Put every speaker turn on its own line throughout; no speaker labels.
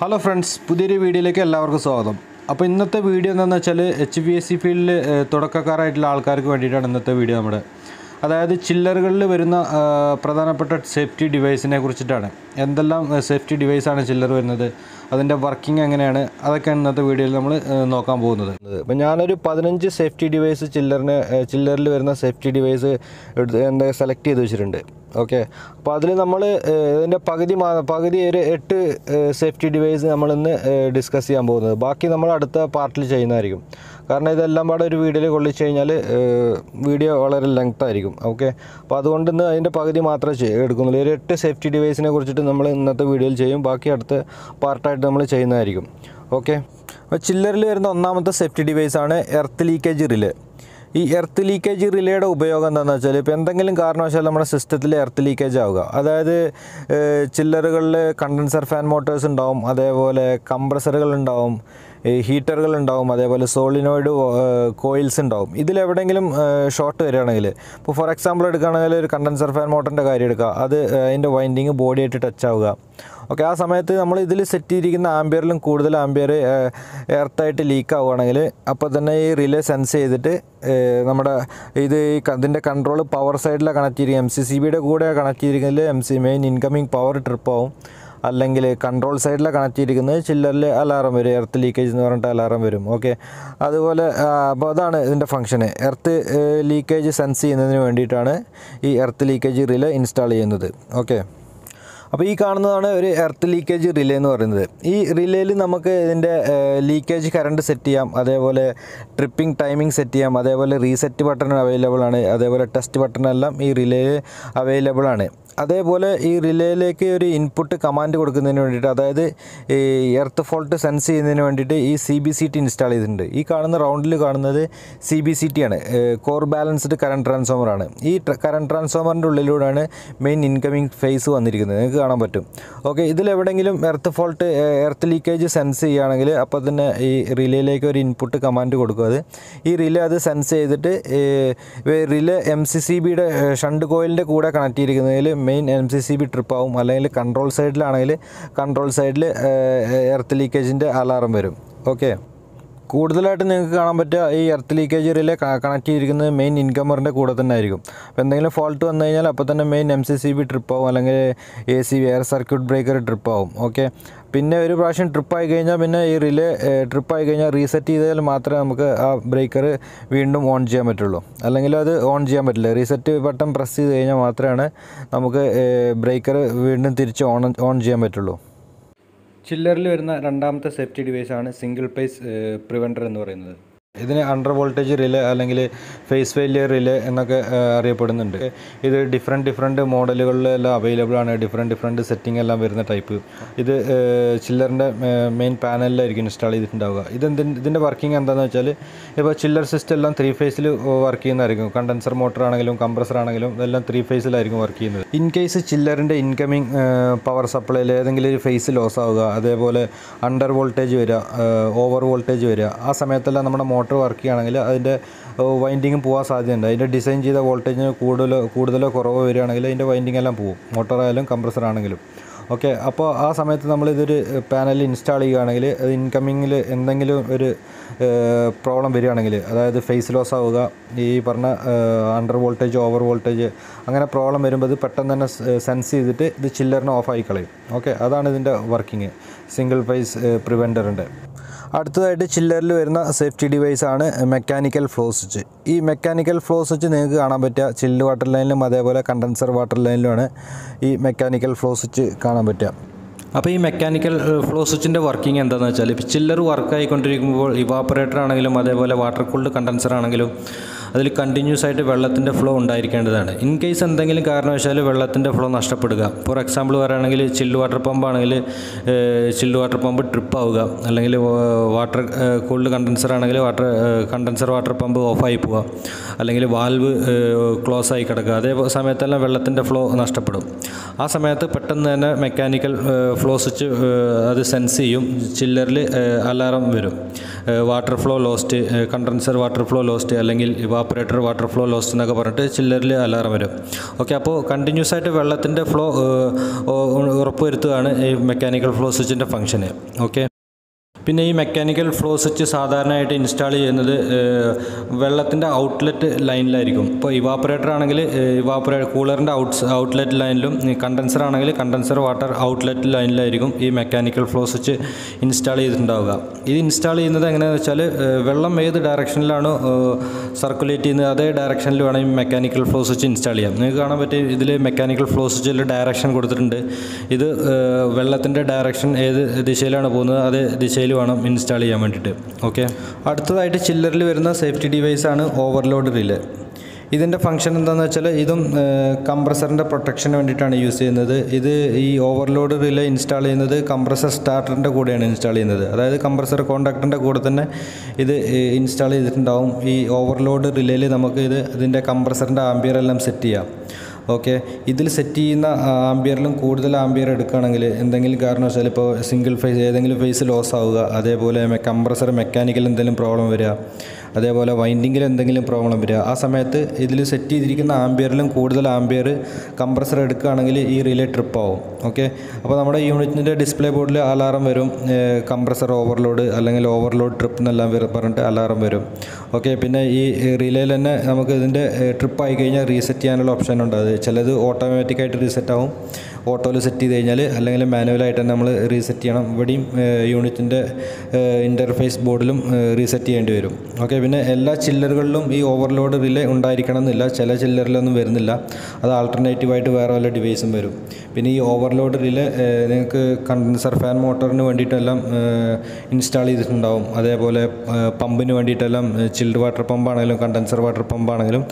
hello friends പുതിയൊരു വീഡിയോയിലേക്ക് എല്ലാവർക്കും സ്വാഗതം അപ്പോൾ ഇന്നത്തെ വീഡിയോ എന്താണെന്ന് വെച്ചാൽ എച്ച് ബി എസ് സി ഫീൽഡിൽ തുടക്കക്കാരായിട്ടുള്ള ആൾക്കാർക്ക് വേണ്ടിയിട്ടാണ് ഇന്നത്തെ വീഡിയോ നമ്മുടെ അതായത് ചില്ലറുകളിൽ വരുന്ന ആ, പ്രധാനപ്പെട്ട സേഫ്റ്റി ഡിവൈസിനെ കുറിച്ചിട്ടാണ് എന്തെല്ലാം സേഫ്റ്റി ഡിവൈസാണ് ചില്ലർ വരുന്നത് അതിൻ്റെ വർക്കിംഗ് എങ്ങനെയാണ് അതൊക്കെയാണ് ഇന്നത്തെ വീഡിയോയിൽ നമ്മൾ നോക്കാൻ പോകുന്നത് ഇപ്പം ഞാനൊരു പതിനഞ്ച് സേഫ്റ്റി ഡിവൈസ് ചില്ലറിന് ചില്ലറിൽ വരുന്ന സേഫ്റ്റി ഡിവൈസ് എടുത്ത് എന്താ സെലക്ട് ചെയ്ത് വെച്ചിട്ടുണ്ട് ഓക്കെ അപ്പോൾ അതിൽ നമ്മൾ ഇതിൻ്റെ പകുതി മാ- പകുതി ഒരു എട്ട് സേഫ്റ്റി ഡിവൈസ് നമ്മളിന്ന് ഡിസ്കസ് ചെയ്യാൻ പോകുന്നത് ബാക്കി നമ്മൾ അടുത്ത പാർട്ടിൽ ചെയ്യുന്നതായിരിക്കും കാരണം ഇതെല്ലാം പാടെ ഒരു വീഡിയോയിൽ കൊള്ളിച്ച് കഴിഞ്ഞാൽ വീഡിയോ വളരെ ലെങ്ത് ആയിരിക്കും ഓക്കെ അപ്പോൾ അതുകൊണ്ട് ഇന്ന് അതിൻ്റെ പകുതി മാത്രമേ ചെയ്യ- എടുക്കുന്നുള്ളൂ ഒരു എട്ട് സേഫ്റ്റി ഡിവൈസിനെ കുറിച്ചിട്ട് നമ്മൾ ഇന്നത്തെ വീഡിയോയിൽ ചെയ്യും ബാക്കി അടുത്ത പാർട്ടായിട്ട് നമ്മൾ ചെയ്യുന്നതായിരിക്കും ഓക്കെ അപ്പോൾ ചില്ലറിൽ വരുന്ന ഒന്നാമത്തെ സേഫ്റ്റി ഡിവൈസാണ് എർത്ത് ലീക്കേജ് റിലേ ഈ എർത്ത് ലീക്കേജ് റിലേയുടെ ഉപയോഗം എന്താണെന്ന് വെച്ചാൽ ഇപ്പോൾ എന്തെങ്കിലും കാരണവശാൽ നമ്മുടെ സിസ്റ്റത്തിൽ എർത്ത് ലീക്കേജ് ആവുക അതായത് ചില്ലറുകളിൽ കണ്ടൻസർ ഫാൻ മോട്ടേഴ്സ് ഉണ്ടാവും അതേപോലെ കംപ്രസറുകൾ ഉണ്ടാവും ഈ ഹീറ്ററുകൾ ഉണ്ടാവും അതേപോലെ സോളിനോയിഡ് കോയിൽസ് ഉണ്ടാവും ഇതിലെവിടെയെങ്കിലും ഷോർട്ട് വരികയാണെങ്കിൽ ഇപ്പോൾ ഫോർ എക്സാമ്പിൾ എടുക്കുകയാണെങ്കിൽ ഒരു കണ്ടൻസർ ഫാൻ മോട്ടറിൻ്റെ കാര്യം എടുക്കുക അത് അതിൻ്റെ വൈൻഡിങ് ബോഡിയായിട്ട് ടച്ച് ആവുക ഓക്കെ ആ സമയത്ത് നമ്മൾ ഇതിൽ സെറ്റ് ചെയ്തിരിക്കുന്ന ആംബിയറിലും കൂടുതൽ ആംബിയർ എർത്തായിട്ട് ലീക്ക് ആവുകയാണെങ്കിൽ അപ്പോൾ തന്നെ ഈ റിലേ സെൻസ് ചെയ്തിട്ട് ഏഹ്, നമ്മുടെ ഇത് ഈ ക- ഇതിൻ്റെ കൺട്രോൾ പവർ സൈഡിലാണ് കണക്ട് ചെയ്തിരിക്കുന്നത് എം സി സി ബിയുടെ കൂടെ കണക്ട് ചെയ്തിരിക്കുന്നതിൽ M C main incoming power trip ആവും അല്ലെങ്കിൽ കൺട്രോൾ സൈഡിലാണ് കണക്ട് ചെയ്തിരിക്കുന്നത് ചില്ലറിൽ അലാറം വരും എർത്ത് ലീക്കേജ് എന്ന് പറഞ്ഞിട്ട് അലാറം വരും ഓക്കെ അതുപോലെ ആ, അപ്പോൾ അതാണ് ഇതിൻ്റെ ഫംഗ്ഷന് എർത്ത് ലീക്കേജ് സെൻസ് ചെയ്യുന്നതിന് വേണ്ടിയിട്ടാണ് ഈ എർത്ത് ലീക്കേജ് റിലേ ഇൻസ്റ്റാൾ ചെയ്യുന്നത് ഓക്കെ അപ്പോൾ ഈ കാണുന്നതാണ് ഒരു എർത്ത് ലീക്കേജ് റിലേ എന്ന് പറയുന്നത് ഈ റിലേയിൽ നമുക്ക് ഇതിൻ്റെ ലീക്കേജ് കറണ്ട് സെറ്റ് ചെയ്യാം അതേപോലെ ട്രിപ്പിംഗ് ടൈമിംഗ് സെറ്റ് ചെയ്യാം അതേപോലെ റീസെറ്റ് ബട്ടൺ അവൈലബിൾ ആണ് അതേപോലെ ടെസ്റ്റ് ബട്ടൺ എല്ലാം ഈ റിലേയിൽ അവൈലബിൾ ആണ് അതേപോലെ ഈ റിലേയിലേക്ക് ഒരു ഇൻപുട്ട് കമാൻഡ് കൊടുക്കുന്നതിന് വേണ്ടിയിട്ട് അതായത് ഈ എർത്ത് ഫോൾട്ട് സെൻസ് ചെയ്യുന്നതിന് വേണ്ടിയിട്ട് ഈ C B C T install ചെയ്തിട്ടുണ്ട് ഈ കാണുന്ന റൗണ്ടിൽ കാണുന്നത് സി ബി സി ടി ആണ് കോർ ബാലൻസ്ഡ് കറണ്ട് ട്രാൻസ്ഫോമറാണ് ഈ കറണ്ട് ട്രാൻസ്ഫോമറിൻ്റെ ഉള്ളിലൂടെയാണ് മെയിൻ ഇൻകമിങ് ഫേസ് വന്നിരിക്കുന്നത് നിങ്ങൾക്ക് കാണാൻ പറ്റും ഓക്കെ ഇതിലെവിടെയെങ്കിലും earth fault earth leakage sense ചെയ്യുകയാണെങ്കിൽ അപ്പോൾ തന്നെ ഈ റിലേയിലേക്ക് ഒരു ഇൻപുട്ട് കമാൻഡ് കൊടുക്കും അത് ഈ റിലേ അത് സെൻസ് ചെയ്തിട്ട് റിലേ എം സി സി ബിയുടെ ഷണ്ട് കോയിലിൻ്റെ കൂടെ കണക്ട് ചെയ്തിരിക്കുന്നതിൽ main M C C B trip ആവും അല്ലെങ്കിൽ കൺട്രോൾ സൈഡിലാണെങ്കിൽ കൺട്രോൾ സൈഡിൽ എർത്ത് ലീക്കേജിൻ്റെ അലാറം വരും ഓക്കെ കൂടുതലായിട്ട് നിങ്ങൾക്ക് കാണാൻ പറ്റുക ഈ എർത്ത് ലീക്കേജ് റിലേ കണക്ട് ചെയ്തിരിക്കുന്നത് മെയിൻ ഇൻകമറിൻ്റെ കൂടെ തന്നെ ആയിരിക്കും അപ്പോൾ എന്തെങ്കിലും ഫോൾട്ട് വന്നു കഴിഞ്ഞാൽ അപ്പോൾ തന്നെ main M C C B trip ആവും അല്ലെങ്കിൽ A C B air circuit breaker trip ആവും ഓക്കെ പിന്നെ ഒരു പ്രാവശ്യം ട്രിപ്പ് ആയി കഴിഞ്ഞാൽ പിന്നെ ഈ റിലേ ട്രിപ്പ് ആയി കഴിഞ്ഞാൽ റീസെറ്റ് ചെയ്താൽ മാത്രമേ നമുക്ക് ആ ബ്രേക്കർ വീണ്ടും ഓൺ ചെയ്യാൻ പറ്റുള്ളൂ അല്ലെങ്കിൽ അത് ഓൺ ചെയ്യാൻ പറ്റില്ല റീസെറ്റ് ബട്ടൺ പ്രസ് ചെയ്ത് കഴിഞ്ഞാൽ മാത്രമാണ് നമുക്ക് ബ്രേക്കർ വീണ്ടും തിരിച്ച് ഓൺ ഓൺ ചെയ്യാൻ പറ്റുള്ളൂ ചില്ലറിൽ വരുന്ന രണ്ടാമത്തെ സേഫ്റ്റി ഡിവൈസാണ് സിംഗിൾ പേസ് പ്രിവെൻറ്റർ എന്ന് പറയുന്നത് ഇതിന് അണ്ടർ വോൾട്ടേജ് റിലേ അല്ലെങ്കിൽ ഫേസ് ഫെയിലിയർ റിലേ എന്നൊക്കെ ഏഹ്, അറിയപ്പെടുന്നുണ്ട് ഇത് ഡിഫറെൻറ്റ് ഡിഫറെൻറ്റ് മോഡലുകളിലെല്ലാം അവൈലബിൾ ആണ് ഡിഫറെൻറ്റ് ഡിഫറെൻറ്റ് സെറ്റിംഗ് എല്ലാം വരുന്ന ടൈപ്പ് ഇത് ചില്ലറിൻ്റെ മെയിൻ പാനലിലായിരിക്കും ഇൻസ്റ്റാൾ ചെയ്തിട്ടുണ്ടാവുക ഇത് ഇതിൻ്റെ വർക്കിംഗ് എന്താണെന്ന് വെച്ചാൽ ഇപ്പോൾ ചില്ലർ സിസ്റ്റം എല്ലാം ത്രീ ഫേസിൽ വർക്ക് ചെയ്യുന്നതായിരിക്കും കണ്ടൻസർ മോട്ടർ ആണെങ്കിലും കംപ്രസർ ആണെങ്കിലും ഇതെല്ലാം ത്രീ ഫേസിലായിരിക്കും വർക്ക് ചെയ്യുന്നത് ഇൻ കേസ് ചില്ലറിൻ്റെ ഇൻകമിങ് പവർ സപ്ലൈയിൽ ഏതെങ്കിലും ഒരു ഫേസ് ലോസ് ആവുക അതേപോലെ അണ്ടർ വോൾട്ടേജ് വരിക ഓവർ വോൾട്ടേജ് വരിക ആ സമയത്തെല്ലാം നമ്മുടെ മോട്ടർ വർക്ക് ചെയ്യുകയാണെങ്കിൽ അതിൻ്റെ വൈൻഡിങ്ങും പോകാൻ സാധ്യതയുണ്ട് അതിൻ്റെ ഡിസൈൻ ചെയ്ത വോൾട്ടേജിന് കൂടുതലോ കൂടുതലോ കുറവോ വരികയാണെങ്കിൽ അതിൻ്റെ വൈൻഡിങ് എല്ലാം പോകും മോട്ടറായാലും കംപ്രസർ ആണെങ്കിലും ഓക്കെ അപ്പോൾ ആ സമയത്ത് നമ്മൾ ഇതൊരു പാനലിൽ ഇൻസ്റ്റാൾ ചെയ്യുകയാണെങ്കിൽ അത് ഇൻകമ്മിങ്ങിൽ എന്തെങ്കിലും ഒരു പ്രോബ്ലം വരികയാണെങ്കിൽ അതായത് ഫേസ് ലോസ് ആവുക ഈ പറഞ്ഞ അണ്ടർ വോൾട്ടേജ് ഓവർ വോൾട്ടേജ് അങ്ങനെ പ്രോബ്ലം വരുമ്പോൾ ഇത് പെട്ടെന്ന് തന്നെ സെൻസ് ചെയ്തിട്ട് ഇത് ചില്ലറിന് ഓഫായി കളയും ഓക്കെ അതാണ് ഇതിൻ്റെ വർക്കിംഗ് സിംഗിൾ ഫേസ് പ്രിവെൻറ്ററിൻ്റെ അടുത്തതായിട്ട് ചില്ലറിൽ വരുന്ന സേഫ്റ്റി ഡിവൈസ് ആണ് മെക്കാനിക്കൽ ഫ്ലോ സ്വിച്ച് ഈ മെക്കാനിക്കൽ ഫ്ലോ സ്വിച്ച് നിങ്ങൾക്ക് കാണാൻ പറ്റുക ചില്ല് വാട്ടർ ലൈനിലും അതേപോലെ കണ്ടൻസർ വാട്ടർ ലൈനിലുമാണ് ഈ മെക്കാനിക്കൽ ഫ്ലോ സ്വിച്ച് കാണാൻ പറ്റുക
അപ്പോൾ ഈ മെക്കാനിക്കൽ ഫ്ലോ സ്വിച്ചിൻ്റെ വർക്കിംഗ് എന്താണെന്ന് വെച്ചാൽ ഇപ്പോൾ ചില്ലർ വർക്ക് ആയിക്കൊണ്ടിരിക്കുമ്പോൾ ഇവാപ്പറേറ്റർ ആണെങ്കിലും അതേപോലെ വാട്ടർ കൂൾഡ് കണ്ടൻസർ ആണെങ്കിലും അതിൽ കണ്ടിന്യൂസ് ആയിട്ട് വെള്ളത്തിൻ്റെ ഫ്ലോ ഉണ്ടായിരിക്കേണ്ടതാണ് ഇൻ കേസ് എന്തെങ്കിലും കാരണവശാൽ വെള്ളത്തിൻ്റെ ഫ്ലോ നഷ്ടപ്പെടുക ഫോർ എക്സാമ്പിൾ പറയുകയാണെങ്കിൽ ചില്ല് വാട്ടർ പമ്പ് ആണെങ്കിൽ ചില്ല് വാട്ടർ പമ്പ് ട്രിപ്പ് ആവുക അല്ലെങ്കിൽ വാട്ടർ കൂൾഡ് കണ്ടൻസർ ആണെങ്കിൽ വാട്ടർ കണ്ടൻസർ വാട്ടർ പമ്പ് ഓഫായി പോവുക അല്ലെങ്കിൽ വാൽവ് ക്ലോസ് ആയി കിടക്കുക അതേ സമയത്തെല്ലാം വെള്ളത്തിൻ്റെ ഫ്ലോ നഷ്ടപ്പെടും ആ സമയത്ത് പെട്ടെന്ന് തന്നെ മെക്കാനിക്കൽ ഫ്ലോ സ്വിച്ച് അത് സെൻസ് ചെയ്യും ചില്ലറിൽ അലാറം വരും water flow lost condenser water flow lost അല്ലെങ്കിൽ ഇവാ ഇവാപ്പറേറ്റർ വാട്ടർ ഫ്ലോ ലോസ് എന്നൊക്കെ പറഞ്ഞിട്ട് ചില്ലറിൽ അലാറം വരും ഓക്കെ അപ്പോൾ കണ്ടിന്യൂസ് ആയിട്ട് വെള്ളത്തിൻ്റെ ഫ്ലോ ഉറപ്പുവരുത്തുകയാണ് ഈ മെക്കാനിക്കൽ ഫ്ലോ സ്വിച്ചിൻ്റെ ഫംഗ്ഷന് ഓക്കെ പിന്നെ ഈ മെക്കാനിക്കൽ ഫ്ലോ സ്വിച്ച് സാധാരണയായിട്ട് ഇൻസ്റ്റാൾ ചെയ്യുന്നത് വെള്ളത്തിൻ്റെ ഔട്ട്ലെറ്റ് ലൈനിലായിരിക്കും ഇപ്പോൾ ഇവാപ്പറേറ്റർ ആണെങ്കിൽ ഇവാപ്പറേ കൂളറിൻ്റെ ഔട്ട്സ് ഔട്ട്ലെറ്റ് ലൈനിലും കണ്ടൻസർ ആണെങ്കിൽ കണ്ടൻസർ വാട്ടർ ഔട്ട്ലെറ്റ് ലൈനിലായിരിക്കും ഈ മെക്കാനിക്കൽ ഫ്ലോ സ്വിച്ച് ഇൻസ്റ്റാൾ ചെയ്തിട്ടുണ്ടാവുക ഇത് ഇൻസ്റ്റാൾ ചെയ്യുന്നത് എങ്ങനെയാണെന്ന് വെച്ചാൽ വെള്ളം ഏത് ഡയറക്ഷനിലാണോ സർക്കുലേറ്റ് ചെയ്യുന്നത് അതേ ഡയറക്ഷനിൽ വേണം ഈ മെക്കാനിക്കൽ ഫ്ലോ സ്വിച്ച് ഇൻസ്റ്റാൾ ചെയ്യാം നിങ്ങൾക്ക് കാണാൻ പറ്റും ഇതിൽ മെക്കാനിക്കൽ ഫ്ലോ സ്വിച്ചിൽ ഡയറക്ഷൻ കൊടുത്തിട്ടുണ്ട് ഇത് വെള്ളത്തിൻ്റെ ഡയറക്ഷൻ ഏത് ദിശയിലാണ് പോകുന്നത് അതേ ദിശയിൽ വേണം ഇൻസ്റ്റാൾ ചെയ്യാൻ വേണ്ടിയിട്ട് ഓക്കെ അടുത്തതായിട്ട് ചില്ലറിൽ വരുന്ന സേഫ്റ്റി ഡിവൈസ് ആണ് ഓവർലോഡ് റിലേ ഇതിൻ്റെ ഫംഗ്ഷൻ എന്താണെന്ന് വെച്ചാൽ ഇതും കംപ്രസറിൻ്റെ പ്രൊട്ടക്ഷന് വേണ്ടിയിട്ടാണ് യൂസ് ചെയ്യുന്നത് ഇത് ഈ ഓവർലോഡ് റിലേ ഇൻസ്റ്റാൾ ചെയ്യുന്നത് കംപ്രസർ സ്റ്റാർട്ടറിൻ്റെ കൂടെയാണ് ഇൻസ്റ്റാൾ ചെയ്യുന്നത് അതായത് കംപ്രസർ കോണ്ടാക്ടറിൻ്റെ കൂടെ തന്നെ ഇത് ഇൻസ്റ്റാൾ ചെയ്തിട്ടുണ്ടാവും ഈ ഓവർലോഡ് റിലേയിൽ നമുക്ക് ഇത് ഇതിൻ്റെ കംപ്രസറിൻ്റെ ആംബിയർ എല്ലാം സെറ്റ് ചെയ്യാം ഓക്കെ ഇതിൽ സെറ്റ് ചെയ്യുന്ന ആംബിയറിലും കൂടുതൽ ആംബിയർ എടുക്കുകയാണെങ്കിൽ എന്തെങ്കിലും കാരണവശാൽ ഇപ്പോൾ സിംഗിൾ ഫേസ് ഏതെങ്കിലും ഫേസ് ലോസ് ആവുക അതേപോലെ കംപ്രസർ മെക്കാനിക്കൽ എന്തെങ്കിലും പ്രോബ്ലം വരിക അതേപോലെ വൈൻഡിങ്ങിൽ എന്തെങ്കിലും പ്രോബ്ലം വരിക ആ സമയത്ത് ഇതിൽ സെറ്റ് ചെയ്തിരിക്കുന്ന ആംബിയറിലും കൂടുതൽ ആംബിയർ കംപ്രസർ എടുക്കുകയാണെങ്കിൽ ഈ റിലേ ട്രിപ്പ് ആവും ഓക്കെ അപ്പോൾ നമ്മുടെ യൂണിറ്റിൻ്റെ ഡിസ്പ്ലേ ബോർഡിൽ അലാറം വരും കംപ്രസർ ഓവർലോഡ് അല്ലെങ്കിൽ ഓവർലോഡ് ട്രിപ്പ് എന്നെല്ലാം പറഞ്ഞിട്ട് അലാറം വരും ഓക്കെ പിന്നെ ഈ റിലേയിൽ തന്നെ നമുക്ക് ഇതിൻ്റെ ട്രിപ്പ് ആയി കഴിഞ്ഞാൽ റീസെറ്റ് ചെയ്യാനുള്ള ഓപ്ഷൻ ഉണ്ട് അത് ചിലത് ഓട്ടോമാറ്റിക്കായിട്ട് റീസെറ്റ് ആവും ഓട്ടോയിൽ സെറ്റ് ചെയ്ത് കഴിഞ്ഞാൽ അല്ലെങ്കിൽ മാനുവലായിട്ട് തന്നെ നമ്മൾ റീസെറ്റ് ചെയ്യണം ഇവിടെയും യൂണിറ്റിൻ്റെ ഇൻ്റർഫേസ് ബോർഡിലും റീസെറ്റ് ചെയ്യേണ്ടി വരും ഓക്കെ പിന്നെ എല്ലാ ചില്ലറുകളിലും ഈ ഓവർലോഡ് റിലേ ഉണ്ടായിരിക്കണം എന്നില്ല ചില ചില്ലറിലൊന്നും വരുന്നില്ല അത് ആൾട്ടർനേറ്റീവായിട്ട് വേറെ വല്ല ഡിവൈസും വരും പിന്നെ ഈ ഓവർലോഡ് റിലേ നിങ്ങൾക്ക് കണ്ടൻസർ ഫാൻ മോട്ടറിന് വേണ്ടിയിട്ടെല്ലാം ഇൻസ്റ്റാൾ ചെയ്തിട്ടുണ്ടാവും അതേപോലെ പമ്പിന് വേണ്ടിയിട്ടെല്ലാം ചിൽഡ് വാട്ടർ പമ്പാണെങ്കിലും കണ്ടൻസർ വാട്ടർ പമ്പാണെങ്കിലും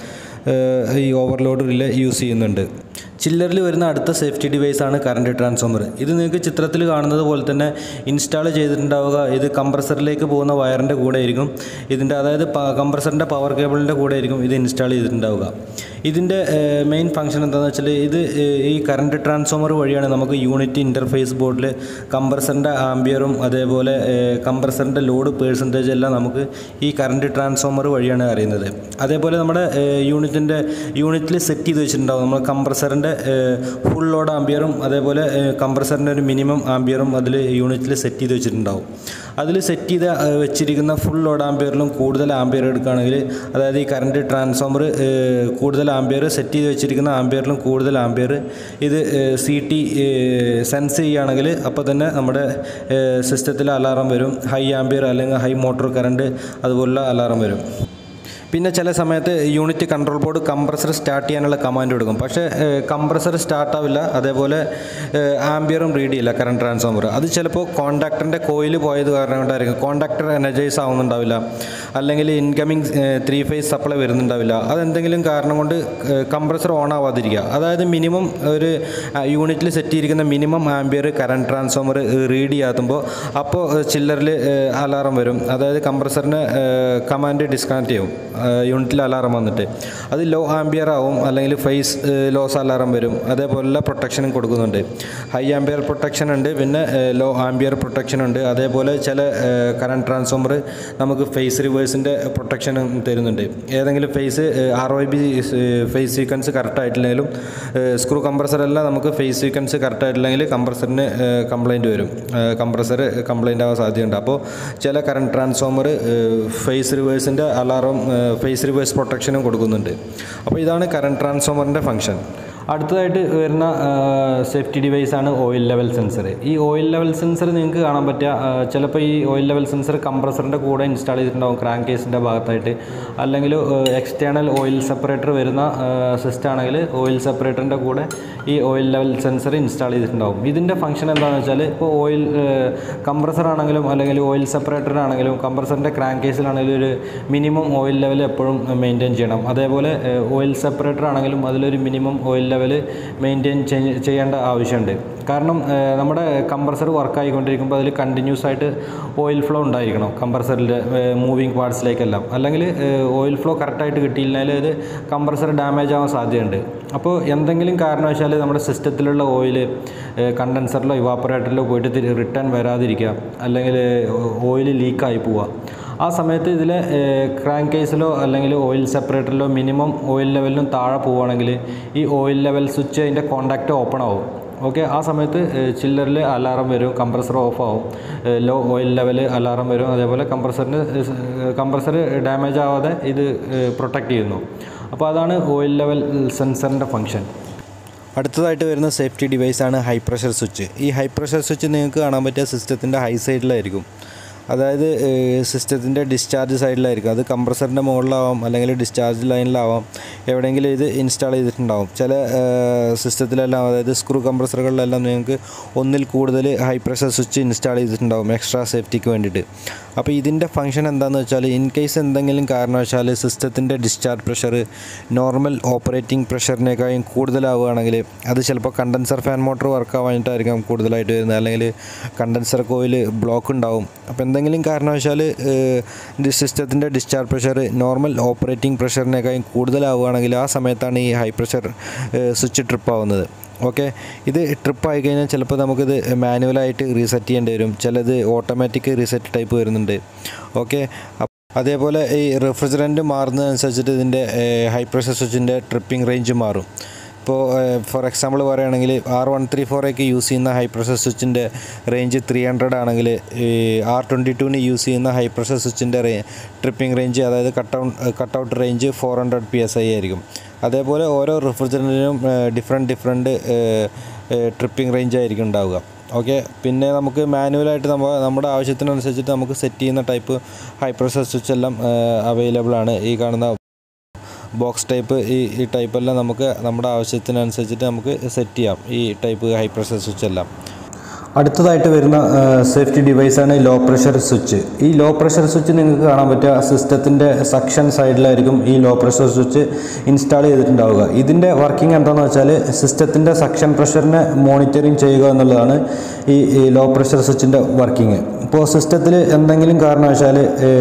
ഈ ഓവർലോഡ് റിലേ യൂസ് ചെയ്യുന്നുണ്ട് ചില്ലറിൽ വരുന്ന അടുത്ത സേഫ്റ്റി ഡിവൈസാണ് കറണ്ട് ട്രാൻസ്ഫോമർ ഇത് നിങ്ങൾക്ക് ചിത്രത്തിൽ കാണുന്നത് പോലെ തന്നെ ഇൻസ്റ്റാൾ ചെയ്തിട്ടുണ്ടാവുക ഇത് കംപ്രസറിലേക്ക് പോകുന്ന വയറിൻ്റെ കൂടെ ആയിരിക്കും ഇതിൻ്റെ അതായത് കംപ്രസറിൻ്റെ പവർ കേബിളിൻ്റെ കൂടെ ആയിരിക്കും ഇത് ഇൻസ്റ്റാൾ ചെയ്തിട്ടുണ്ടാവുക ഇതിൻ്റെ മെയിൻ ഫംഗ്ഷൻ എന്താണെന്ന് വെച്ചാൽ ഇത് ഈ കറണ്ട് ട്രാൻസ്ഫോമർ വഴിയാണ് നമുക്ക് യൂണിറ്റ് ഇൻ്റർഫേസ് ബോർഡിൽ കംപ്രസറിൻ്റെ ആംബിയറും അതേപോലെ കംപ്രസറിൻ്റെ ലോഡ് പേഴ്സൻറ്റേജ് എല്ലാം നമുക്ക് ഈ കറണ്ട് ട്രാൻസ്ഫോമർ വഴിയാണ് അറിയുന്നത് അതേപോലെ നമ്മുടെ യൂണിറ്റിൻ്റെ യൂണിറ്റിൽ സെറ്റ് ചെയ്ത് വെച്ചിട്ടുണ്ടാവും നമ്മൾ കംപ്രസറിൻ്റെ ഫുൾ ലോഡ് ആംബിയറും അതേപോലെ കംപ്രസറിൻ്റെ ഒരു മിനിമം ആംബിയറും അതിൽ യൂണിറ്റിൽ സെറ്റ് ചെയ്ത് വെച്ചിട്ടുണ്ടാവും അതിൽ സെറ്റ് ചെയ്ത് വെച്ചിരിക്കുന്ന ഫുൾ ലോഡ് ആംബിയറിലും കൂടുതൽ ആംബിയർ എടുക്കുകയാണെങ്കിൽ അതായത് ഈ കറണ്ട് ട്രാൻസ്ഫോമർ കൂടുതൽ ആംബിയർ സെറ്റ് ചെയ്ത് വെച്ചിരിക്കുന്ന ആംബിയറിലും കൂടുതൽ ആംബിയർ ഇത് സി ടി സെൻസ് ചെയ്യുകയാണെങ്കിൽ അപ്പോൾ തന്നെ നമ്മുടെ സിസ്റ്റത്തിൽ അലാറം വരും ഹൈ ആംബിയർ അല്ലെങ്കിൽ ഹൈ മോട്ടോർ കറണ്ട് അതുപോലുള്ള അലാറം വരും പിന്നെ ചില സമയത്ത് unit control board compressor start ചെയ്യാനുള്ള കമാൻഡ് കൊടുക്കും പക്ഷേ കംപ്രസർ സ്റ്റാർട്ട് ആവില്ല അതേപോലെ ആംബിയറും റീഡ് ചെയ്യില്ല കറണ്ട് ട്രാൻസ്ഫോമർ അത് ചിലപ്പോൾ കോണ്ടാക്ടറിൻ്റെ കോയിൽ പോയത് കാരണം കൊണ്ടായിരിക്കും കോണ്ടാക്ടർ എനർജൈസ് ആവുന്നുണ്ടാവില്ല അല്ലെങ്കിൽ ഇൻകമിങ് ത്രീ ഫേസ് സപ്ലൈ വരുന്നുണ്ടാവില്ല അതെന്തെങ്കിലും കാരണം കൊണ്ട് കംപ്രസർ ഓൺ ആവാതിരിക്കുക അതായത് മിനിമം ഒരു യൂണിറ്റിൽ സെറ്റ് ചെയ്തിരിക്കുന്ന minimum ampere current transformer read ചെയ്യാത്തുമ്പോൾ അപ്പോൾ ചില്ലറിൽ അലാറം വരും അതായത് കംപ്രസറിന് കമാൻഡ് ഡിസ്കണക്ട് ചെയ്യും യൂണിറ്റിൽ അലാറം വന്നിട്ട് അത് ലോ ആംബിയർ ആവും അല്ലെങ്കിൽ ഫേസ് ലോസ് അലാറം വരും അതേപോലെ പ്രൊട്ടക്ഷനും കൊടുക്കുന്നുണ്ട് ഹൈ ആംബിയർ പ്രൊട്ടക്ഷൻ ഉണ്ട് പിന്നെ ലോ ആംബിയർ പ്രൊട്ടക്ഷൻ ഉണ്ട് അതേപോലെ ചില കറണ്ട് ട്രാൻസ്ഫോമർ നമുക്ക് ഫേസ് റിവേഴ്സിൻ്റെ പ്രൊട്ടക്ഷനും തരുന്നുണ്ട് ഏതെങ്കിലും phase R O B phase sequence correct ആയിട്ടില്ലെങ്കിലും സ്ക്രൂ കംപ്രസറെല്ലാം നമുക്ക് ഫേസ് സീക്വൻസ് കറക്റ്റ് ആയിട്ടില്ലെങ്കിൽ കംപ്രസറിന് കംപ്ലൈൻറ്റ് വരും കംപ്രസർ കംപ്ലൈൻ്റ് ആവാൻ സാധ്യതയുണ്ട് അപ്പോൾ ചില കറണ്ട് ട്രാൻസ്ഫോമർ ഫേസ് റിവേഴ്സിൻ്റെ അലാറം ഫേസ് റിവേഴ്സ് പ്രൊട്ടക്ഷനും കൊടുക്കുന്നുണ്ട് അപ്പോൾ ഇതാണ് കറണ്ട് ട്രാൻസ്ഫോമറിൻ്റെ ഫംഗ്ഷൻ അടുത്തതായിട്ട് വരുന്ന സേഫ്റ്റി ഡിവൈസാണ് ഓയിൽ ലെവൽ സെൻസർ ഈ ഓയിൽ ലെവൽ സെൻസർ നിങ്ങൾക്ക് കാണാൻ പറ്റുക ചിലപ്പോൾ ഈ ഓയിൽ ലെവൽ സെൻസർ കംപ്രസറിൻ്റെ കൂടെ ഇൻസ്റ്റാൾ ചെയ്തിട്ടുണ്ടാവും ക്രാങ്ക് കേസിൻ്റെ ഭാഗത്തായിട്ട് അല്ലെങ്കിൽ എക്സ്റ്റേണൽ ഓയിൽ സെപ്പറേറ്റർ വരുന്ന സിസ്റ്റം ആണെങ്കിൽ ഓയിൽ സെപ്പറേറ്ററിൻ്റെ കൂടെ ഈ ഓയിൽ ലെവൽ സെൻസർ ഇൻസ്റ്റാൾ ചെയ്തിട്ടുണ്ടാവും ഇതിൻ്റെ ഫംഗ്ഷൻ എന്താണെന്ന് വെച്ചാൽ ഇപ്പോൾ ഓയിൽ കംപ്രസർ ആണെങ്കിലും അല്ലെങ്കിൽ ഓയിൽ സെപ്പറേറ്ററിനാണെങ്കിലും കംപ്രസറിൻ്റെ ക്രാങ്ക് കേസിലാണെങ്കിലും ഒരു മിനിമം ഓയിൽ ലെവൽ എപ്പോഴും മെയിൻറ്റെയിൻ ചെയ്യണം അതേപോലെ ഓയിൽ സെപ്പറേറ്റർ ആണെങ്കിലും അതിലൊരു മിനിമം ഓയിൽ ലെവൽ മെയിൻറ്റെയിൻ ചെയ്യേണ്ട ആവശ്യമുണ്ട് കാരണം നമ്മുടെ കംപ്രസർ വർക്കായിക്കൊണ്ടിരിക്കുമ്പോൾ അതിൽ കണ്ടിന്യൂസ് ആയിട്ട് ഓയിൽ ഫ്ലോ ഉണ്ടായിരിക്കണം കംപ്രസറിൻ്റെ മൂവിങ് പാർട്സിലേക്കെല്ലാം അല്ലെങ്കിൽ ഓയിൽ ഫ്ലോ കറക്റ്റായിട്ട് കിട്ടിയില്ലെങ്കിൽ അത് കംപ്രസർ ഡാമേജ് ആവാൻ സാധ്യതയുണ്ട് അപ്പോൾ എന്തെങ്കിലും കാരണവശാൽ നമ്മുടെ സിസ്റ്റത്തിലുള്ള ഓയിൽ കണ്ടൻസറിലോ ഇവാപ്പറേറ്ററിലോ പോയിട്ട് റിട്ടേൺ വരാതിരിക്കുക അല്ലെങ്കിൽ ഓയിൽ ലീക്കായി പോവുക ആ സമയത്ത് ഇതിലെ ക്രാങ്ക് കേസിലോ അല്ലെങ്കിൽ ഓയിൽ സെപ്പറേറ്ററിലോ മിനിമം ഓയിൽ ലെവലിനും താഴെ പോവുകയാണെങ്കിൽ ഈ ഓയിൽ ലെവൽ സ്വിച്ച് അതിൻ്റെ കോണ്ടാക്റ്റ് ഓപ്പൺ ആവും ഓക്കെ ആ സമയത്ത് ചില്ലറിൽ അലാറം വരും കംപ്രസർ ഓഫ് ആവും ലോ ഓയിൽ ലെവൽ അലാറം വരും അതേപോലെ കംപ്രസറിന് കംപ്രസർ ഡാമേജ് ആവാതെ ഇത് പ്രൊട്ടക്റ്റ് ചെയ്യുന്നു അപ്പോൾ അതാണ് ഓയിൽ ലെവൽ സെൻസറിൻ്റെ ഫങ്ഷൻ
അടുത്തതായിട്ട് വരുന്ന സേഫ്റ്റി ഡിവൈസാണ് ഹൈ പ്രഷർ സ്വിച്ച് ഈ ഹൈ പ്രഷർ സ്വിച്ച് നിങ്ങൾക്ക് കാണാൻ പറ്റിയ സിസ്റ്റത്തിൻ്റെ ഹൈ സൈഡിലായിരിക്കും അതായത് സിസ്റ്റത്തിൻ്റെ ഡിസ്ചാർജ് സൈഡിലായിരിക്കും അത് കംപ്രസറിൻ്റെ മുകളിലാവാം അല്ലെങ്കിൽ ഡിസ്ചാർജ് ലൈനിലാവാം എവിടെയെങ്കിലും ഇത് ഇൻസ്റ്റാൾ ചെയ്തിട്ടുണ്ടാവും ചില സിസ്റ്റത്തിലെല്ലാം അതായത് സ്ക്രൂ കംപ്രസറുകളിലെല്ലാം നിങ്ങൾക്ക് ഒന്നിൽ കൂടുതൽ ഹൈ പ്രഷർ സ്വിച്ച് ഇൻസ്റ്റാൾ ചെയ്തിട്ടുണ്ടാവും എക്സ്ട്രാ സേഫ്റ്റിക്ക് വേണ്ടിയിട്ട് അപ്പോൾ ഇതിൻ്റെ ഫംഗ്ഷൻ എന്താണെന്ന് വെച്ചാൽ ഇൻ കേസ് എന്തെങ്കിലും കാരണവശാൽ സിസ്റ്റത്തിൻ്റെ ഡിസ്ചാർജ് പ്രഷർ നോർമൽ ഓപ്പറേറ്റിംഗ് പ്രഷറിനേക്കാളും കൂടുതലാവുകയാണെങ്കിൽ അത് ചിലപ്പോൾ കണ്ടൻസർ ഫാൻ മോട്ടോർ വർക്ക് ആവാനായിട്ടായിരിക്കും കൂടുതലായിട്ട് വരുന്നത് അല്ലെങ്കിൽ കണ്ടൻസർ കോയിൽ ബ്ലോക്ക് ഉണ്ടാവും അപ്പോൾ എന്തെങ്കിലും കാരണവശാൽ സിസ്റ്റത്തിൻ്റെ ഡിസ്ചാർജ് പ്രഷർ നോർമൽ ഓപ്പറേറ്റിംഗ് പ്രഷറിനേക്കാളും കൂടുതലാവുകയാണെങ്കിൽ ആ സമയത്താണ് ഈ ഹൈ പ്രഷർ സ്വിച്ച് ട്രിപ്പ് ആവുന്നത് ഓക്കെ ഇത് ട്രിപ്പ് ആയി കഴിഞ്ഞാൽ ചിലപ്പോൾ നമുക്കിത് മാനുവലായിട്ട് റീസെറ്റ് ചെയ്യേണ്ടി വരും ചിലത് ഓട്ടോമാറ്റിക് റീസെറ്റ് ടൈപ്പ് വരുന്നുണ്ട് ഓക്കെ അതേപോലെ ഈ റെഫ്രിജറൻറ്റ് മാറുന്നതനുസരിച്ചിട്ട് ഇതിൻ്റെ ഹൈ പ്രഷർ സ്വിച്ചിൻ്റെ ട്രിപ്പിംഗ് റേഞ്ച് മാറും ഇപ്പോൾ ഫോർ എക്സാമ്പിൾ പറയുകയാണെങ്കിൽ ആർ വൺ ത്രീ ഫോർ ഒക്കെ യൂസ് ചെയ്യുന്ന ഹൈ പ്രഷർ സ്വിച്ചിൻ്റെ റേഞ്ച് ത്രീ ഹൺഡ്രഡ് ആണെങ്കിൽ ആർ ട്വൻറ്റി ടുവിന് യൂസ് ചെയ്യുന്ന ഹൈ പ്രഷർ സ്വിച്ചിൻ്റെ റേ ട്രിപ്പിംഗ് റേഞ്ച് അതായത് cut out cut out range four hundred P S I ആയിരിക്കും അതേപോലെ ഓരോ റെഫ്രിജറൻറ്റിനും ഡിഫറെൻറ്റ് ഡിഫറെൻറ്റ് ട്രിപ്പിംഗ് റേഞ്ച് ആയിരിക്കും ഉണ്ടാവുക ഓക്കെ പിന്നെ നമുക്ക് മാനുവലായിട്ട് നമ്മൾ നമ്മുടെ ആവശ്യത്തിനനുസരിച്ചിട്ട് നമുക്ക് സെറ്റ് ചെയ്യുന്ന ടൈപ്പ് ഹൈ പ്രഷർ സ്വിച്ച് എല്ലാം അവൈലബിൾ ആണ് ഈ കാണുന്ന ബോക്സ് ടൈപ്പ് ഈ ഈ ടൈപ്പെല്ലാം നമുക്ക് നമ്മുടെ ആവശ്യത്തിനനുസരിച്ചിട്ട് നമുക്ക് സെറ്റ് ചെയ്യാം ഈ ടൈപ്പ് ഹൈ പ്രഷർ സ്വിച്ച് എല്ലാം
അടുത്തതായിട്ട് വരുന്ന സേഫ്റ്റി ഡിവൈസാണ് ലോ പ്രഷർ സ്വിച്ച് ഈ ലോ പ്രഷർ സ്വിച്ച് നിങ്ങൾക്ക് കാണാൻ പറ്റുക സിസ്റ്റത്തിൻ്റെ സക്ഷൻ സൈഡിലായിരിക്കും ഈ ലോ പ്രഷർ സ്വിച്ച് ഇൻസ്റ്റാൾ ചെയ്തിട്ടുണ്ടാവുക ഇതിൻ്റെ വർക്കിംഗ് എന്താണെന്ന് വെച്ചാൽ സിസ്റ്റത്തിൻ്റെ സക്ഷൻ പ്രഷറിനെ മോണിറ്ററിങ് ചെയ്യുക എന്നുള്ളതാണ് ഈ ഈ ലോ പ്രഷർ സ്വിച്ചിൻ്റെ വർക്കിംഗ് ഇപ്പോൾ സിസ്റ്റത്തിൽ എന്തെങ്കിലും കാരണവശാൽ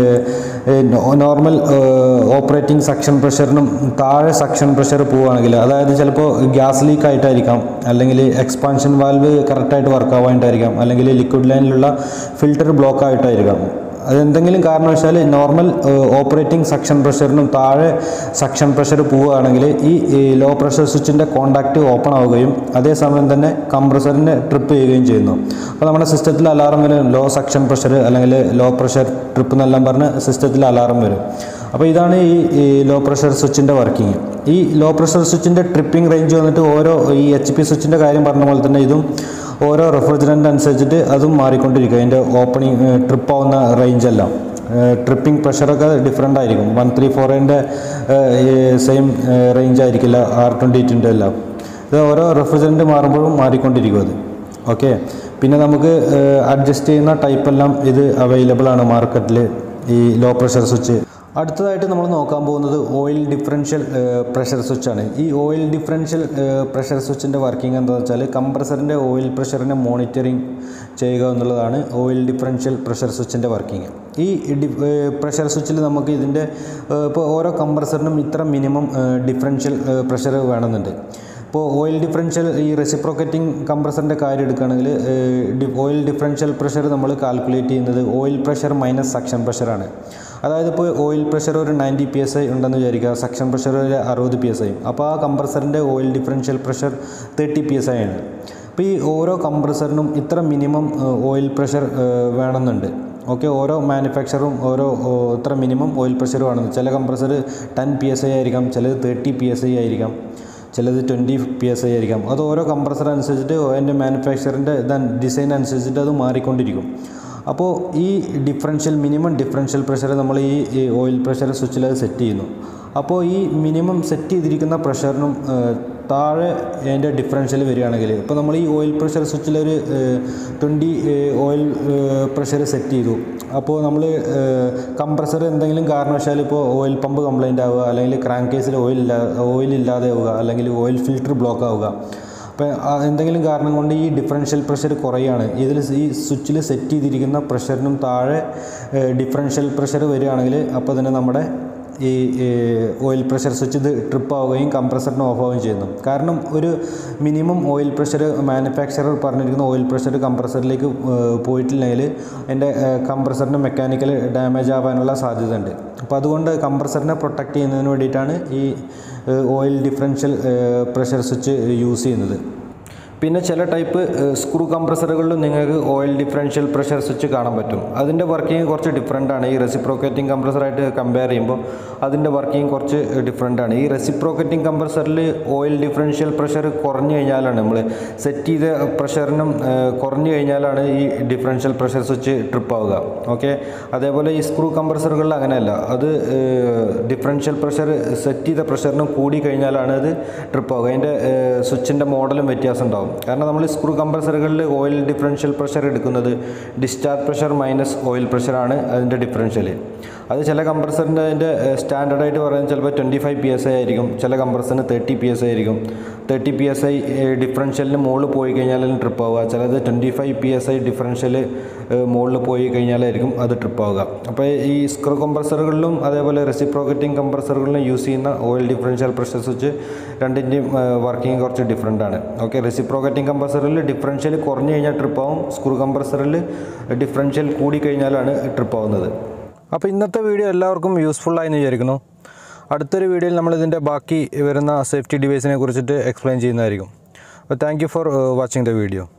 നോർമൽ ഓപ്പറേറ്റിംഗ് സക്ഷൻ പ്രഷറിനും താഴെ സക്ഷൻ പ്രഷർ പോവുകയാണെങ്കിൽ അതായത് ചിലപ്പോൾ ഗ്യാസ് ലീക്ക് ആയിട്ടായിരിക്കാം അല്ലെങ്കിൽ എക്സ്പാൻഷൻ വാൽവ് കറക്റ്റായിട്ട് വർക്ക് ആവാനായിട്ടായിരിക്കാം അല്ലെങ്കിൽ ലിക്വിഡ് ലൈനിലുള്ള ഫിൽറ്റർ ബ്ലോക്ക് ആയിട്ടായിരിക്കാം അതെന്തെങ്കിലും കാരണവശാൽ നോർമൽ ഓപ്പറേറ്റിംഗ് സക്ഷൻ പ്രഷറിനും താഴെ സക്ഷൻ പ്രഷർ പോവുകയാണെങ്കിൽ ഈ ലോ പ്രഷർ സ്വിച്ചിൻ്റെ കോണ്ടാക്റ്റ് ഓപ്പൺ ആവുകയും അതേസമയം തന്നെ കംപ്രസറിനെ ട്രിപ്പ് ചെയ്യുകയും ചെയ്യുന്നു അപ്പോൾ നമ്മുടെ സിസ്റ്റത്തിൽ അലാറം വരും ലോ സക്ഷൻ പ്രഷർ അല്ലെങ്കിൽ ലോ പ്രഷർ ട്രിപ്പ് എന്നെല്ലാം പറഞ്ഞ് സിസ്റ്റത്തിൽ അലാറം വരും അപ്പോൾ ഇതാണ് ഈ ഈ ലോ പ്രഷർ സ്വിച്ചിൻ്റെ വർക്കിംഗ് ഈ ലോ പ്രഷർ സ്വിച്ചിൻ്റെ ട്രിപ്പിംഗ് റേഞ്ച് വന്നിട്ട് ഓരോ ഈ എച്ച് പി സ്വിച്ചിൻ്റെ കാര്യം പറഞ്ഞ പോലെ തന്നെ ഇതും ഓരോ റെഫ്രിജറൻ്റ് അനുസരിച്ചിട്ട് അതും മാറിക്കൊണ്ടിരിക്കും അതിൻ്റെ ഓപ്പണിംഗ് ട്രിപ്പ് ആവുന്ന റേഞ്ച് എല്ലാം ട്രിപ്പിംഗ് പ്രഷറൊക്കെ ഡിഫറെൻ്റ് ആയിരിക്കും വൺ ത്രീ ഫോറിൻ്റെ സെയിം റേഞ്ച് ആയിരിക്കില്ല ആർ ട്വൻറ്റി എയ്റ്റിൻ്റെ എല്ലാം ഇത് ഓരോ റെഫ്രിജറൻ്റ് മാറുമ്പോഴും മാറിക്കൊണ്ടിരിക്കും അത് ഓക്കെ പിന്നെ നമുക്ക് അഡ്ജസ്റ്റ് ചെയ്യുന്ന ടൈപ്പ് എല്ലാം ഇത് അവൈലബിൾ ആണ് മാർക്കറ്റിൽ ഈ ലോ പ്രഷർ സ്വിച്ച് അടുത്തതായിട്ട് നമ്മൾ നോക്കാൻ പോകുന്നത് ഓയിൽ ഡിഫറൻഷ്യൽ പ്രഷർ സ്വിച്ചാണ് ഈ ഓയിൽ ഡിഫറൻഷ്യൽ പ്രഷർ സ്വിച്ചിൻ്റെ വർക്കിംഗ് എന്താണെന്ന് വെച്ചാൽ കംപ്രസറിൻ്റെ ഓയിൽ പ്രഷറിനെ മോണിറ്ററിങ് ചെയ്യുക എന്നുള്ളതാണ് ഓയിൽ ഡിഫറൻഷ്യൽ പ്രഷർ സ്വിച്ചിൻ്റെ വർക്കിംഗ് ഈ ഡി പ്രഷർ സ്വിച്ചിൽ നമുക്ക് ഇതിൻ്റെ ഇപ്പോൾ ഓരോ കംപ്രസറിനും ഇത്ര മിനിമം ഡിഫറൻഷ്യൽ പ്രഷർ വേണമെന്നുണ്ട് ഇപ്പോൾ ഓയിൽ ഡിഫറൻഷ്യൽ ഈ റെസിപ്രോക്കറ്റിംഗ് കംപ്രസറിൻ്റെ കാര്യം എടുക്കുകയാണെങ്കിൽ ഓയിൽ ഡിഫറൻഷ്യൽ പ്രഷർ നമ്മൾ കാൽക്കുലേറ്റ് ചെയ്യുന്നത് ഓയിൽ പ്രഷർ മൈനസ് സക്ഷൻ പ്രഷറാണ് അതായത് ഇപ്പോൾ ഓയിൽ പ്രഷർ ഒരു നയൻറ്റി പി എസ് ഐ ഉണ്ടെന്ന് വിചാരിക്കുക സക്ഷൻ പ്രഷർ ഒരു അറുപത് പി എസ് ഐ അപ്പോൾ ആ കംപ്രസറിൻ്റെ oil differential pressure thirty P S I ആണ് അപ്പോൾ ഈ ഓരോ കംപ്രസറിനും ഇത്ര മിനിമം ഓയിൽ പ്രഷർ വേണമെന്നുണ്ട് ഓക്കെ ഓരോ മാനുഫാക്ചറും ഓരോ ഇത്ര മിനിമം ഓയിൽ പ്രഷർ വേണമെന്ന് ചില compressor ten P S I ആയിരിക്കാം ചിലത് തേർട്ടി പി എസ് ഐ ആയിരിക്കാം ചിലത് ട്വൻറ്റി പി എസ് ഐ ആയിരിക്കാം അത് ഓരോ കംപ്രസർ അനുസരിച്ചിട്ട് അതിൻ്റെ മാനുഫാക്ചറിൻ്റെ ഡിസൈൻ അനുസരിച്ചിട്ട് അത് മാറിക്കൊണ്ടിരിക്കും അപ്പോൾ ഈ ഡിഫറൻഷ്യൽ മിനിമം ഡിഫറൻഷ്യൽ പ്രഷർ നമ്മൾ ഈ ഓയിൽ പ്രഷർ സ്വിച്ചിൽ അത് സെറ്റ് ചെയ്യുന്നു അപ്പോൾ ഈ മിനിമം സെറ്റ് ചെയ്തിരിക്കുന്ന പ്രഷറിനും താഴെ അതിൻ്റെ ഡിഫറൻഷ്യൽ വരികയാണെങ്കിൽ ഇപ്പോൾ നമ്മൾ ഈ ഓയിൽ പ്രഷർ സ്വിച്ചിൽ ഒരു ട്വൻറ്റി ഓയിൽ പ്രഷർ സെറ്റ് ചെയ്തു അപ്പോൾ നമ്മൾ കംപ്രസർ എന്തെങ്കിലും കാരണവശാൽ ഇപ്പോൾ ഓയിൽ പമ്പ് കംപ്ലൈൻ്റ് ആവുക അല്ലെങ്കിൽ ക്രാങ്ക് കേസിൽ ഓയിൽ ഇല്ലാ ഓയിൽ ഇല്ലാതെ ആവുക അല്ലെങ്കിൽ ഓയിൽ ഫിൽറ്റർ ബ്ലോക്ക് ആവുക അപ്പോൾ എന്തെങ്കിലും കാരണം കൊണ്ട് ഈ ഡിഫറൻഷ്യൽ പ്രഷർ കുറയുകയാണ് ഇതിൽ ഈ സ്വിച്ചിൽ സെറ്റ് ചെയ്തിരിക്കുന്ന പ്രഷറിനും താഴെ ഡിഫറൻഷ്യൽ പ്രഷർ വരികയാണെങ്കിൽ അപ്പോൾ തന്നെ നമ്മുടെ
ഈ ഓയിൽ പ്രഷർ സ്വിച്ച് ഇത് ട്രിപ്പ് ആവുകയും കംപ്രസറിന് ഓഫ് ആവുകയും ചെയ്യുന്നു കാരണം ഒരു മിനിമം ഓയിൽ പ്രഷർ മാനുഫാക്ചറർ പറഞ്ഞിരിക്കുന്ന ഓയിൽ പ്രഷർ കംപ്രസറിലേക്ക് പോയിട്ടില്ലെങ്കിൽ എൻ്റെ കംപ്രസറിന് മെക്കാനിക്കൽ ഡാമേജ് ആവാനുള്ള സാധ്യതയുണ്ട് അപ്പോൾ അതുകൊണ്ട് കംപ്രസറിനെ പ്രൊട്ടക്റ്റ് ചെയ്യുന്നതിന് വേണ്ടിയിട്ടാണ് ഈ oil differential pressure switch use ചെയ്യുന്നത് പിന്നെ ചില ടൈപ്പ് സ്ക്രൂ കംപ്രസറുകളിലും നിങ്ങൾക്ക് ഓയിൽ ഡിഫറൻഷ്യൽ പ്രഷർ സ്വിച്ച് കാണാൻ പറ്റും അതിൻ്റെ വർക്കിംഗ് കുറച്ച് ഡിഫറെൻ്റ് ആണ് ഈ റെസിപ്രോക്കേറ്റിംഗ് കംപ്രസറായിട്ട് കമ്പയർ ചെയ്യുമ്പോൾ അതിൻ്റെ വർക്കിംഗ് കുറച്ച് ഡിഫറെൻ്റ് ആണ് ഈ റെസിപ്രോക്കേറ്റിംഗ് കംപ്രസറിൽ ഓയിൽ ഡിഫറൻഷ്യൽ പ്രഷർ കുറഞ്ഞു കഴിഞ്ഞാലാണ് നമ്മൾ സെറ്റ് ചെയ്ത പ്രഷറിനും കുറഞ്ഞു കഴിഞ്ഞാലാണ് ഈ ഡിഫറൻഷ്യൽ പ്രഷർ സ്വിച്ച് ട്രിപ്പ് ആവുക ഓക്കെ അതേപോലെ ഈ സ്ക്രൂ കംപ്രസറുകളിൽ അങ്ങനെയല്ല അത് ഡിഫറൻഷ്യൽ പ്രഷർ സെറ്റ് ചെയ്ത പ്രഷറിനും കൂടി കഴിഞ്ഞാലാണ് അത് ട്രിപ്പ് ആവുക അതിൻ്റെ സ്വിച്ചിൻ്റെ മോഡലും വ്യത്യാസം ഉണ്ടാവും കാരണം നമ്മൾ സ്ക്രൂ കംപ്രസറുകളിൽ ഓയിൽ ഡിഫറൻഷ്യൽ പ്രഷർ എടുക്കുന്നത് ഡിസ്ചാർജ് പ്രഷർ മൈനസ് ഓയിൽ പ്രഷറാണ് അതിൻ്റെ ഡിഫറൻഷ്യൽ അത് ചില കംപ്രസറിൻ്റെ അതിൻ്റെ സ്റ്റാൻഡേർഡായിട്ട് പറയുന്നത് ചിലപ്പോൾ twenty five P S I ആയിരിക്കും ചില കംപ്രസറിന് തേർട്ടി പി എസ് ഐ ആയിരിക്കും തേർട്ടി പി എസ് ഐ ഡിഫറൻഷ്യലിന് മുകളിൽ പോയി കഴിഞ്ഞാലും ട്രിപ്പ് ആവുക ചിലത് twenty five P S I differential മുകളിൽ പോയി കഴിഞ്ഞാലായിരിക്കും അത് ട്രിപ്പ് ആവുക അപ്പോൾ ഈ സ്ക്രൂ കംപ്രസറുകളിലും അതേപോലെ റെസിപ്രോക്കറ്റിംഗ് കംപ്രസറുകളിലും യൂസ് ചെയ്യുന്ന ഓയിൽ ഡിഫറൻഷ്യൽ പ്രഷർ സ്വിച്ച് രണ്ടിൻ്റെയും വർക്കിംഗ് കുറച്ച് ഡിഫറെൻ്റ് ആണ് ഓക്കെ റെസിപ്രോക്കറ്റിംഗ് കംപ്രസറിൽ ഡിഫറൻഷ്യൽ കുറഞ്ഞു കഴിഞ്ഞാൽ ട്രിപ്പ് ആവും സ്ക്രൂ കംപ്രസറിൽ ഡിഫറൻഷ്യൽ കൂടി കഴിഞ്ഞാലാണ് ട്രിപ്പ് ആവുന്നത് അപ്പോൾ ഇന്നത്തെ വീഡിയോ എല്ലാവർക്കും യൂസ്ഫുൾ ആയി എന്ന് വിചാരിക്കുന്നു അടുത്തൊരു വീഡിയോയിൽ നമ്മൾ ഇതിൻ്റെ ബാക്കി വരുന്ന സേഫ്റ്റി ഡിവൈസിനെ കുറിച്ചിട്ട് എക്സ്പ്ലെയിൻ ചെയ്യുന്നതായിരിക്കും അപ്പോൾ thank you for watching the video